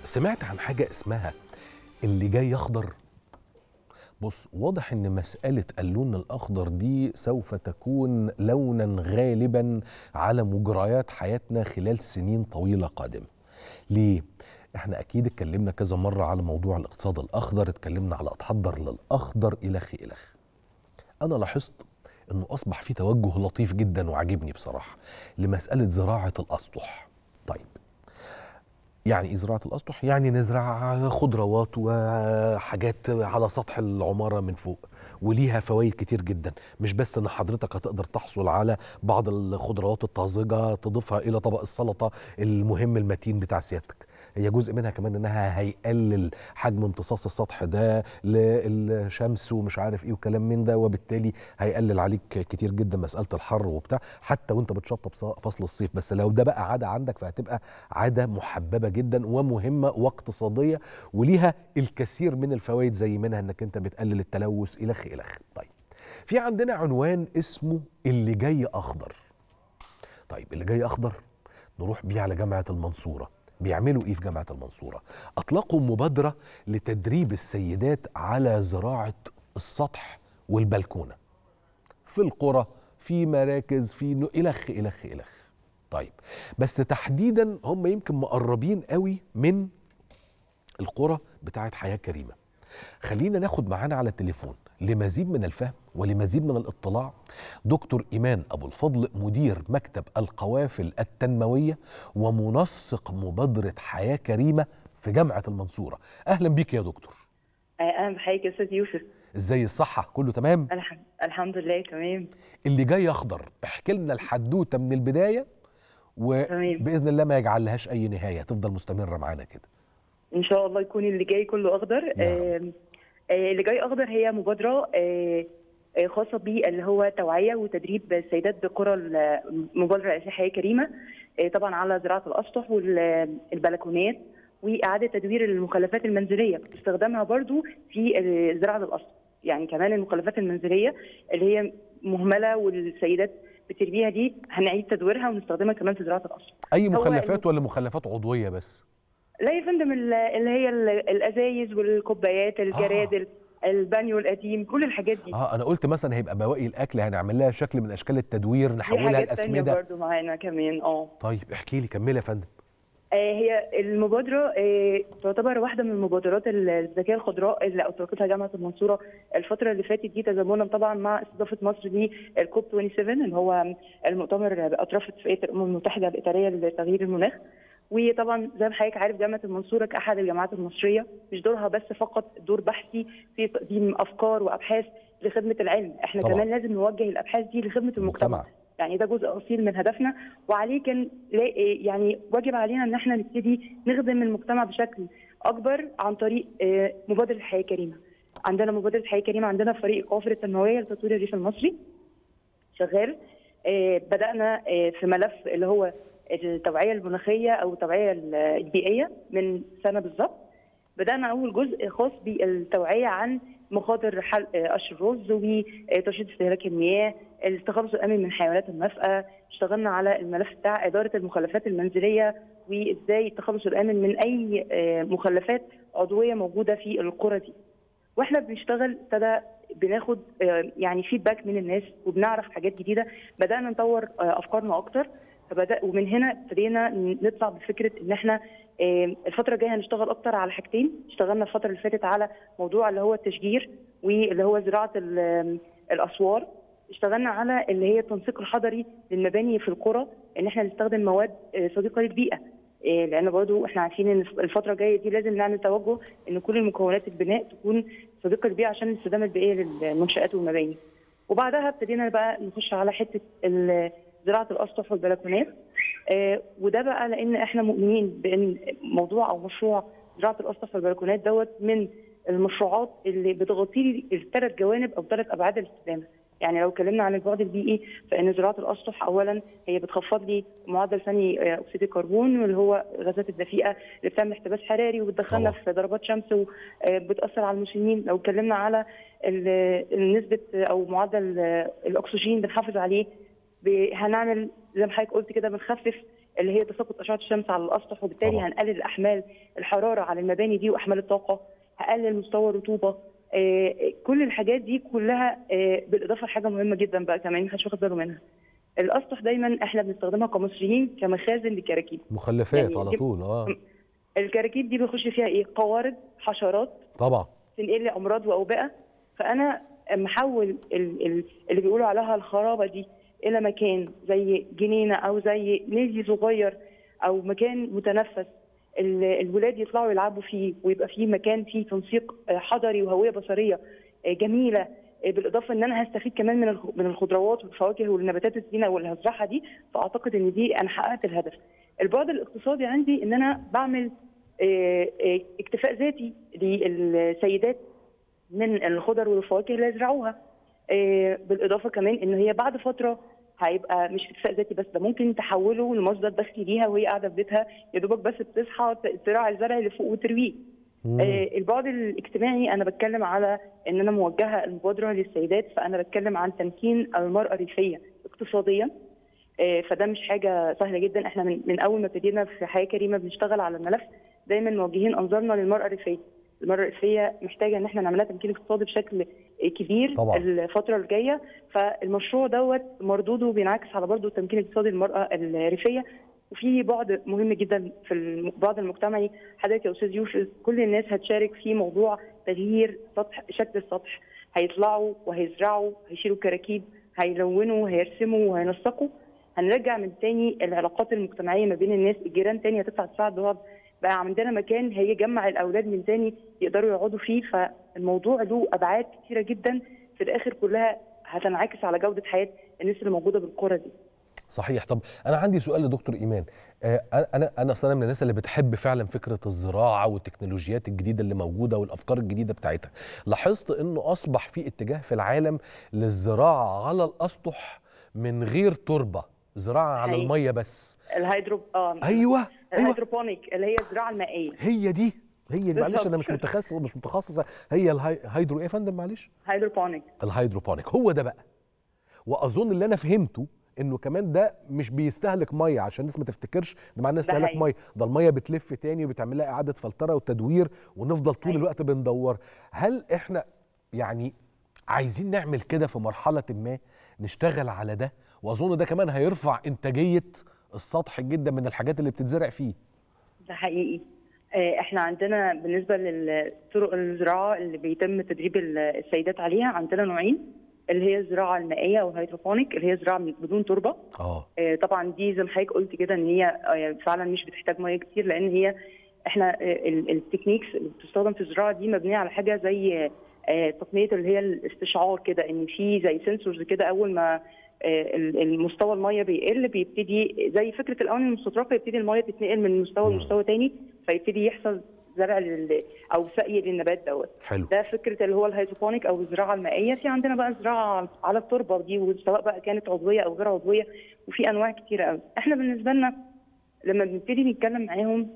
سمعت عن حاجة اسمها اللي جاي أخضر بص واضح ان مسألة اللون الأخضر دي سوف تكون لونا غالبا على مجريات حياتنا خلال سنين طويلة قادمة ليه؟ احنا اكيد اتكلمنا كذا مرة على موضوع الاقتصاد الأخضر اتكلمنا على اتحضر للأخضر إلخ إلخ أنا لاحظت انه أصبح في توجه لطيف جدا وعجبني بصراحة لمسألة زراعة الأسطح طيب يعني ايه زراعه الاسطح يعني نزرع خضروات وحاجات على سطح العماره من فوق وليها فوائد كتير جدا مش بس ان حضرتك هتقدر تحصل على بعض الخضروات الطازجه تضيفها الى طبق السلطه المهم المتين بتاع سيادتك هي جزء منها كمان انها هيقلل حجم امتصاص السطح ده للشمس ومش عارف ايه وكلام من ده وبالتالي هيقلل عليك كتير جدا مساله الحر وبتاع حتى وانت بتشطب فصل الصيف بس لو ده بقى عاده عندك فهتبقى عاده محببه جدا ومهمه واقتصاديه وليها الكثير من الفوائد زي منها انك انت بتقلل التلوث الخ الخ طيب في عندنا عنوان اسمه اللي جاي اخضر طيب اللي جاي اخضر نروح بيه على جامعه المنصوره بيعملوا ايه في جامعه المنصوره اطلقوا مبادره لتدريب السيدات على زراعه السطح والبلكونه في القرى في مراكز في نو- الخ الخ الخ طيب بس تحديدا هم يمكن مقربين قوي من القرى بتاعت حياه كريمه خلينا ناخد معانا على التليفون لمزيد من الفهم ولمزيد من الاطلاع دكتور ايمان ابو الفضل مدير مكتب القوافل التنمويه ومنسق مبادره حياه كريمه في جامعه المنصوره اهلا بيك يا دكتور اهلا بحضرتك يا استاذ يوسف ازاي الصحه كله تمام الحمد الحمد لله تمام اللي جاي اخضر احكي لنا الحدوته من البدايه تمام. وباذن الله ما يجعلهاش اي نهايه تفضل مستمره معانا كده ان شاء الله يكون اللي جاي كله اخضر يا آم، آه، اللي جاي اخضر هي مبادره آه، آه، خاصه بيه اللي هو توعيه وتدريب السيدات بقرى المبادره الرئاسيه حياه كريمه آه، طبعا على زراعه الاسطح والبلكونات واعاده تدوير المخلفات المنزليه استخدامها برضو في آه، زراعه الاسطح يعني كمان المخلفات المنزليه اللي هي مهمله والسيدات بترميها دي هنعيد تدويرها ونستخدمها كمان في زراعه الاسطح اي هو مخلفات ولا مخلفات عضويه بس لا يا فندم ال- اللي هي ال- الازايز والكوبايات الجرادل البانيو القديم كل الحاجات دي اه انا قلت مثلا هيبقى بواقي الاكل هنعمل لها شكل من اشكال التدوير دي نحولها حاجات تانية لاسمده برضو معانا كمان اه طيب احكي لي كملي يا فندم آه، هي المبادرة آه، تعتبر واحدة من المبادرات الذكية الخضراء اللي أطلقتها جامعة المنصورة الفترة اللي فاتت دي تزامنا طبعا مع استضافة مصر للكوب 27 اللي هو المؤتمر بأطراف اتفاقية الأمم المتحدة الإطارية لتغيير المناخ وطبعا زي ما حضرتك عارف جامعه المنصوره كاحد الجامعات المصريه مش دورها بس فقط دور بحثي في تقديم افكار وابحاث لخدمه العلم، احنا طبعاً. كمان لازم نوجه الابحاث دي لخدمه المجتمع. المجتمع. يعني ده جزء اصيل من هدفنا وعليه كان لا- يعني واجب علينا ان احنا نبتدي نخدم المجتمع بشكل اكبر عن طريق آه، مبادره حياه كريمه. عندنا مبادره حياه كريمه عندنا فريق القوافل التنمويه لتطوير الريف المصري شغال آه، بدانا آه، في ملف اللي هو التوعيه المناخيه او التوعيه البيئيه من سنه بالظبط بدانا اول جزء خاص بالتوعيه عن مخاطر حلق قشر الرز وترشيد استهلاك المياه التخلص الامن من حيوانات النفقه اشتغلنا على الملف بتاع اداره المخلفات المنزليه وازاي التخلص الامن من اي آه، مخلفات عضويه موجوده في القرى دي واحنا بنشتغل ابتدى بناخد آه، يعني فيدباك من الناس وبنعرف حاجات جديده بدانا نطور آه، افكارنا اكتر فبدا ومن هنا ابتدينا نطلع بفكره ان احنا آه، الفتره الجايه هنشتغل اكتر على حاجتين اشتغلنا الفتره اللي فاتت على موضوع اللي هو التشجير واللي هو زراعه ال- الاسوار اشتغلنا على اللي هي التنسيق الحضري للمباني في القرى ان احنا نستخدم مواد آه، صديقه للبيئه إيه، لان برضو احنا عارفين ان الفتره الجايه دي لازم نعمل توجه ان كل المكونات البناء تكون صديقه للبيئه عشان الاستدامه البيئيه للمنشات والمباني وبعدها ابتدينا بقى نخش على حته ال- زراعه الاسطح والبلكونات آه، وده بقى لان احنا مؤمنين بان موضوع او مشروع زراعه الاسطح والبلكونات دوت من المشروعات اللي بتغطي لي الثلاث جوانب او ثلاث ابعاد الاستدامه يعني لو اتكلمنا عن البعد البيئي فان زراعه الاسطح اولا هي بتخفض لي معدل ثاني آه، اكسيد الكربون واللي هو الغازات الدفيئه اللي بتعمل احتباس حراري وبتدخلنا طبعا. في ضربات شمس وبتاثر على المسنين لو اتكلمنا على ال- نسبه او معدل آه، الاكسجين بنحافظ عليه ب- هنعمل زي ما حضرتك قلت كده بنخفف اللي هي تساقط اشعه الشمس على الاسطح وبالتالي طبعا. هنقلل احمال الحراره على المباني دي واحمال الطاقه هقلل مستوى الرطوبه آه، كل الحاجات دي كلها آه، بالاضافه لحاجه مهمه جدا بقى كمان محدش واخد باله منها الاسطح دايما احنا بنستخدمها كمصريين كمخازن للكراكيب مخلفات يعني على دي- طول اه الكراكيب دي بيخش فيها ايه قوارض حشرات طبعا تنقل لي امراض واوبئه فانا اما احول ال- ال- اللي بيقولوا عليها الخرابه دي الى مكان زي جنينه او زي نادي صغير او مكان متنفس ال- الولاد يطلعوا يلعبوا فيه ويبقى فيه مكان فيه تنسيق آه، حضري وهويه بصريه آه، جميله آه، بالاضافه ان انا هستفيد كمان من الخ- من الخضروات والفواكه والنباتات الزينه واللي هزرعها دي فاعتقد ان دي انا حققت الهدف. البعد الاقتصادي عندي ان انا بعمل آه، آه، اكتفاء ذاتي للسيدات من الخضر والفواكه اللي يزرعوها آه، بالاضافه كمان ان هي بعد فتره هيبقى مش اكتفاء ذاتي بس ده ممكن تحوله لمصدر دخل ليها وهي قاعده في بيتها يا دوبك بس بتصحى ت- تزرع الزرع اللي فوق وترويه مم. آه، البعد الاجتماعي انا بتكلم على ان انا موجهه المبادره للسيدات فانا بتكلم عن تمكين المراه الريفيه اقتصاديا آه، فده مش حاجه سهله جدا احنا من, من اول ما ابتدينا في حياه كريمه بنشتغل على الملف دايما موجهين انظارنا للمراه الريفيه المراه الريفيه محتاجه ان احنا نعملها تمكين اقتصادي بشكل آه، كبير طبعا. الفتره الجايه فالمشروع دوت مردوده بينعكس على برضه التمكين الاقتصادي للمراه الريفيه وفي بعد مهم جدا في البعد المجتمعي حضرتك يا استاذ يوسف كل الناس هتشارك في موضوع تغيير سطح شكل السطح هيطلعوا وهيزرعوا هيشيلوا كراكيب هيلونوا هيرسموا وهينسقوا هنرجع من تاني العلاقات المجتمعيه ما بين الناس الجيران تاني هتطلع تساعد بعض بقى عندنا مكان هيجمع الاولاد من تاني يقدروا يقعدوا فيه فالموضوع له ابعاد كثيره جدا في الاخر كلها هتنعكس على جوده حياه الناس اللي موجوده بالقرى دي صحيح طب انا عندي سؤال لدكتور ايمان آه، انا انا اصلا من الناس اللي بتحب فعلا فكره الزراعه والتكنولوجيات الجديده اللي موجوده والافكار الجديده بتاعتها لاحظت انه اصبح في اتجاه في العالم للزراعه على الاسطح من غير تربه زراعه على حقيقي. الميه بس الهيدرو اه ايوه ايوه الهيدروبونيك اللي هي الزراعه المائيه هي دي هي دي معلش انا مش بالظبط. متخصص مش متخصصه هي الهيدرو ايه يا فندم معلش هيدروبونيك الهيدروبونيك هو ده بقى واظن اللي انا فهمته انه كمان ده مش بيستهلك ميه عشان الناس ما تفتكرش ده معناه استهلاك حقيقي. ميه ده الميه بتلف تاني وبتعمل لها اعاده فلتره وتدوير ونفضل طول حقيقي. الوقت بندور هل احنا يعني عايزين نعمل كده في مرحله ما نشتغل على ده واظن ده كمان هيرفع انتاجيه السطح جدا من الحاجات اللي بتتزرع فيه ده حقيقي آه، احنا عندنا بالنسبه للطرق الزراعه اللي بيتم تدريب ال- السيدات عليها عندنا نوعين اللي هي الزراعه المائيه او الهيدروبونيك اللي هي زراعه من- بدون تربه اه آه، طبعا دي زي ما حضرتك قلت كده ان هي آه، فعلا مش بتحتاج ميه كتير لان هي احنا آه، ال- التكنيكس اللي بتستخدم في الزراعه دي مبنيه على حاجه زي آه، تقنيه اللي هي الاستشعار كده ان في زي سنسورز كده اول ما آه، ال- المستوى الميه بيقل بيبتدي زي فكره الاواني المستطرقه يبتدي الميه تتنقل من مستوى مم. لمستوى تاني فيبتدي يحصل زرع لل- او سقي للنبات دوت حلو ده فكره اللي هو الهيدروبونيك او الزراعه المائيه في عندنا بقى الزراعه على التربه دي وسواء بقى كانت عضويه او غير عضويه وفي انواع كتيره قوي احنا بالنسبه لنا لما بنبتدي نتكلم معاهم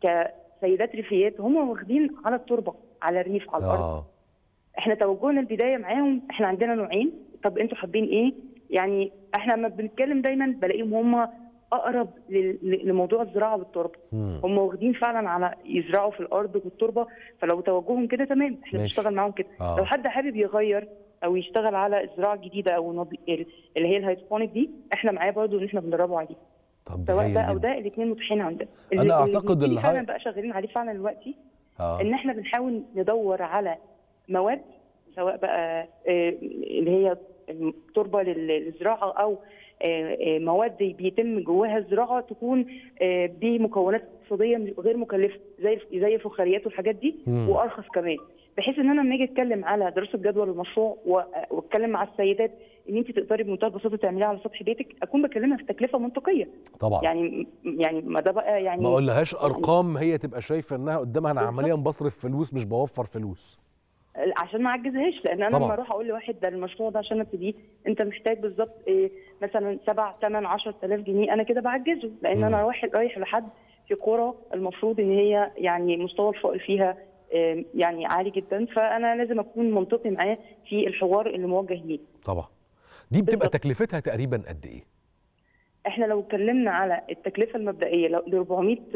كسيدات ريفيات هم واخدين على التربه على الريف على الارض اه احنا توجهنا البدايه معاهم احنا عندنا نوعين طب انتوا حابين ايه يعني احنا لما بنتكلم دايما بلاقيهم هم اقرب لل- ل- لموضوع الزراعه بالتربه مم. هم واخدين فعلا على يزرعوا في الارض والتربه فلو توجههم كده تمام احنا ماشي. بنشتغل معاهم كده آه. لو حد حابب يغير او يشتغل على الزراعه الجديده او نض- اللي هي الهيدروبونيك دي احنا معاه برضو ان احنا بندربه عليه طب ده سواء هايل ده او جدا. ده الاثنين متاحين عندنا أنا اللي- اللي أعتقد بنبتدي الهاي- فعلا بقى شغالين عليه فعلا دلوقتي اه ان احنا بنحاول ندور على مواد سواء بقى آه، اللي هي التربه لل- للزراعه او آه، آه، مواد بيتم جواها الزراعه تكون آه، بمكونات اقتصاديه غير مكلفه زي زي الفخاريات والحاجات دي مم. وارخص كمان بحيث ان انا لما اجي اتكلم على دراسه جدوى المشروع و- واتكلم مع السيدات ان انت تقدري بمنتهى البساطه تعمليها على سطح بيتك اكون بكلمها في تكلفه منطقيه طبعا يعني يعني ما ده بقى يعني ما اقولهاش ارقام هي تبقى شايفه انها قدامها انا بالظبط. عمليا بصرف فلوس مش بوفر فلوس عشان ما اعجزهاش لان انا طبعاً. لما اروح اقول لواحد ده المشروع ده عشان ابتديه انت محتاج بالظبط إيه مثلا 7 8 10000 جنيه انا كده بعجزه لان مم. انا رايح رايح لحد في قرى المفروض ان هي يعني مستوى الفقر فيها إيه، يعني عالي جدا فانا لازم اكون منطقي معاه في الحوار اللي موجه ليه طبعا دي بتبقى بالظبط. تكلفتها تقريبا قد ايه احنا لو اتكلمنا على التكلفه المبدئيه لو ل 400 آه،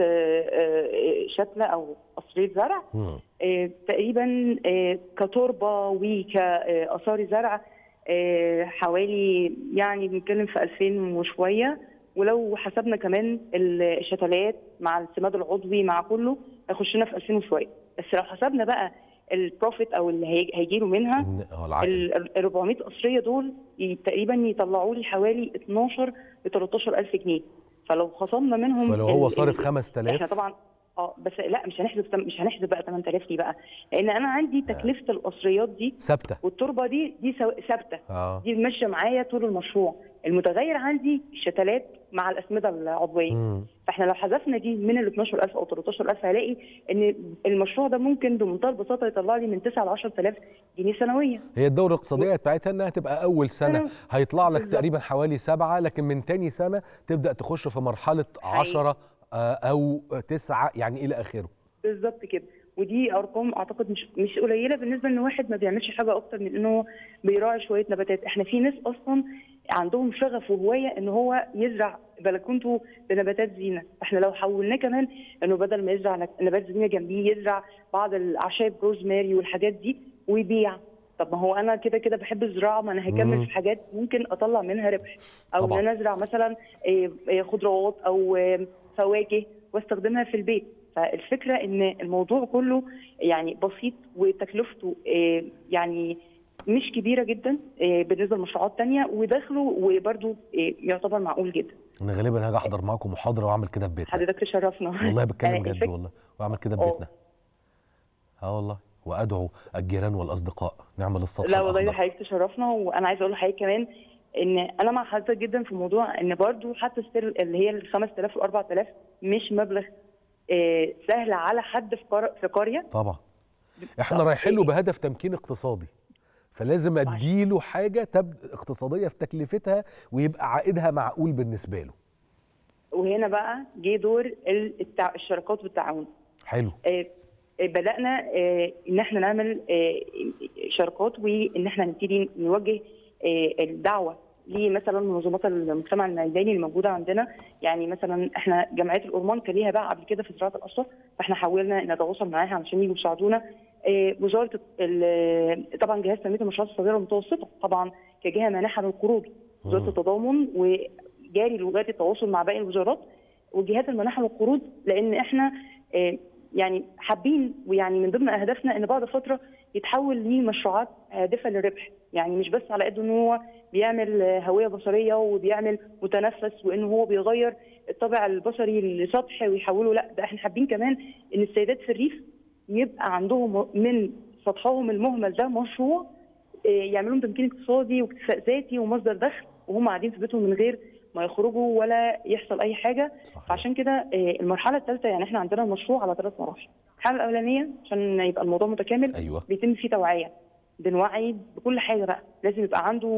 آه، شتله او قصريه زرع مم. آه، تقريبا آه، كتربه وكاثار زرع آه، حوالي يعني بنتكلم في 2000 وشويه ولو حسبنا كمان الشتلات مع السماد العضوي مع كله هيخش لنا في 2000 وشويه بس لو حسبنا بقى البروفيت او اللي هيجي له منها إن- اه العائد ال 400 قصريه دول ي- تقريبا يطلعوا لي حوالي 12 ل 13 الف جنيه فلو خصمنا منهم فلو هو ال- صارف ال- 5000 احنا طبعا اه بس لا مش هنحسب تم- مش هنحسب بقى 8000 دي بقى لان انا عندي تكلفه القصريات دي ثابته والتربه دي دي سو- ثابته اه دي ماشيه معايا طول المشروع المتغير عندي الشتلات مع الاسمده العضويه مم. فاحنا لو حذفنا دي من ال 12000 او 13000 هلاقي ان المشروع ده ممكن بمنتهى البساطه يطلع لي من 9 ل 10000 جنيه سنويا هي الدورة الاقتصادية بتاعتها انها تبقى أول سنة مم. هيطلع لك بالظبط. تقريبا حوالي سبعة لكن من تاني سنة تبدأ تخش في مرحلة حقيقي. عشرة آه، أو تسعة يعني إلى آخره بالظبط كده ودي ارقام اعتقد مش مش قليله بالنسبه ان واحد ما بيعملش حاجه اكتر من انه هو بيراعي شويه نباتات احنا في ناس اصلا عندهم شغف وهوايه ان هو يزرع بلكونته بنباتات زينه احنا لو حولناه كمان انه بدل ما يزرع نك- نبات زينه جنبيه يزرع بعض الاعشاب روزماري والحاجات دي ويبيع طب ما هو انا كده كده بحب الزراعه ما انا هكمل مم. في حاجات ممكن اطلع منها ربح او طبعاً. ان انا ازرع مثلا آه، آه، خضروات او آه، فواكه واستخدمها في البيت فالفكره ان الموضوع كله يعني بسيط وتكلفته آه، يعني مش كبيره جدا آه، بالنسبه لمشروعات تانية ودخله وبرده آه، يعتبر معقول جدا أنا غالبا هاجي أحضر معاكم محاضرة وأعمل كده في بيتنا حضرتك تشرفنا والله بتكلم آه، جد الفك- والله وأعمل كده في آه. بيتنا اه والله وأدعو الجيران والأصدقاء نعمل السطح لا والله الأخضر حضرتك تشرفنا وانا عايزه اقول لحضرتك كمان ان انا مع حضرتك جدا في موضوع ان برضو حتى ستيل اللي هي ال 5000 وال 4000 مش مبلغ آه، سهل على حد في قر- في قريه طبعا احنا طب رايحين له إيه؟ بهدف تمكين اقتصادي فلازم اديله حاجه تب... اقتصاديه في تكلفتها ويبقى عائدها معقول بالنسبه له وهنا بقى جه دور ال- التع... الشراكات والتعاون حلو آه، آه، بدانا آه، ان احنا نعمل آه، شراكات وان احنا نبتدي نوجه آه، الدعوه لمثلا منظمات المجتمع الميداني اللي موجوده عندنا يعني مثلا احنا جمعيه الأورمان كان ليها بقى قبل كده في زراعه الاشرف فاحنا حاولنا نتواصل معاها علشان يجوا يساعدونا آه، وزاره ال- طبعا جهاز تنميه المشروعات الصغيره والمتوسطه طبعا كجهه مانحه للقروض وزاره مم. التضامن وجاري لغايه التواصل مع باقي الوزارات وجهات المناحه للقروض لان احنا آه، يعني حابين ويعني من ضمن اهدافنا ان بعد فتره يتحول لمشروعات هادفه للربح يعني مش بس على قد ان هو بيعمل آه، هويه بصريه وبيعمل متنفس وان هو بيغير الطابع البصري لسطح ويحوله لا ده احنا حابين كمان ان السيدات في الريف يبقى عندهم من سطحهم المهمل ده مشروع آه، يعمل لهم تمكين اقتصادي واكتفاء ذاتي ومصدر دخل وهم قاعدين في بيتهم من غير ما يخرجوا ولا يحصل اي حاجه صحيح. فعشان كده آه، المرحله الثالثه يعني احنا عندنا المشروع على ثلاث مراحل المرحله الاولانيه عشان يبقى الموضوع متكامل ايوه بيتم فيه توعيه بنوعي بكل حاجه بقى لازم يبقى عنده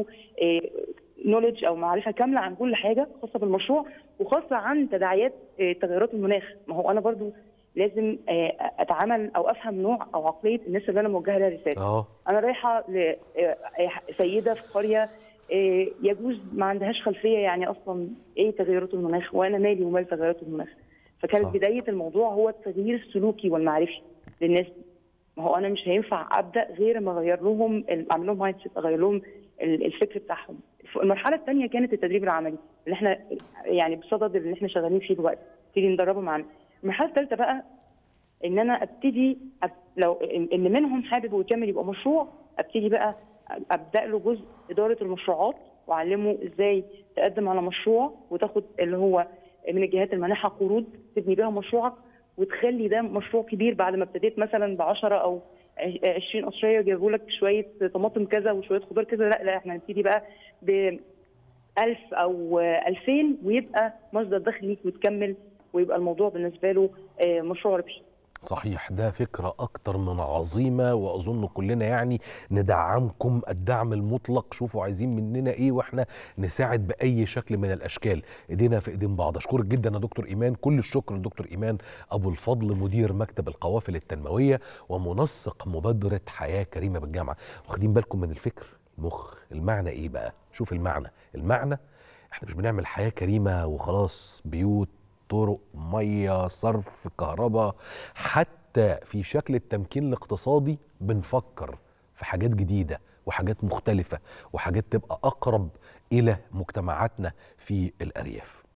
نولج او معرفه كامله عن كل حاجه خاصه بالمشروع وخاصه عن تداعيات آه، تغيرات المناخ ما هو انا برضو لازم آه، اتعامل او افهم نوع او عقليه الناس اللي انا موجهه لها رساله اه انا رايحه لسيده في قريه آه، يجوز ما عندهاش خلفيه يعني اصلا ايه تغيرات المناخ وانا مالي ومال تغيرات المناخ فكانت صح. بدايه الموضوع هو التغيير السلوكي والمعرفي للناس دي ما هو انا مش هينفع ابدا غير ما اغير لهم اعمل لهم مايند سيت اغير لهم ال- الفكر بتاعهم المرحله الثانيه كانت التدريب العملي اللي احنا يعني بصدد اللي احنا شغالين فيه دلوقتي نبتدي ندربه معانا المرحله الثالثه بقى ان انا ابتدي أب... لو اللي منهم حابب ويكمل يبقى مشروع ابتدي بقى ابدا له جزء اداره المشروعات واعلمه ازاي تقدم على مشروع وتاخد اللي هو من الجهات المانحه قروض تبني بيها مشروعك وتخلي ده مشروع كبير بعد ما ابتديت مثلا ب 10 او 20 قصريه يجيبوا لك شويه طماطم كذا وشويه خضار كذا لا لا احنا نبتدي بقى ب 1000 او 2000 ويبقى مصدر دخل ليك وتكمل ويبقى الموضوع بالنسبه له آه، مشروع ربحي صحيح ده فكرة أكتر من عظيمة وأظن كلنا يعني ندعمكم الدعم المطلق شوفوا عايزين مننا إيه وإحنا نساعد بأي شكل من الأشكال إيدينا في إيدين بعض أشكرك جدا يا دكتور إيمان كل الشكر لدكتور إيمان أبو الفضل مدير مكتب القوافل التنموية ومنسق مبادرة حياة كريمة بالجامعة واخدين بالكم من الفكر المخ المعنى إيه بقى شوف المعنى المعنى احنا مش بنعمل حياه كريمه وخلاص بيوت طرق ميه صرف كهرباء حتى في شكل التمكين الاقتصادي بنفكر في حاجات جديده وحاجات مختلفه وحاجات تبقى اقرب الى مجتمعاتنا في الارياف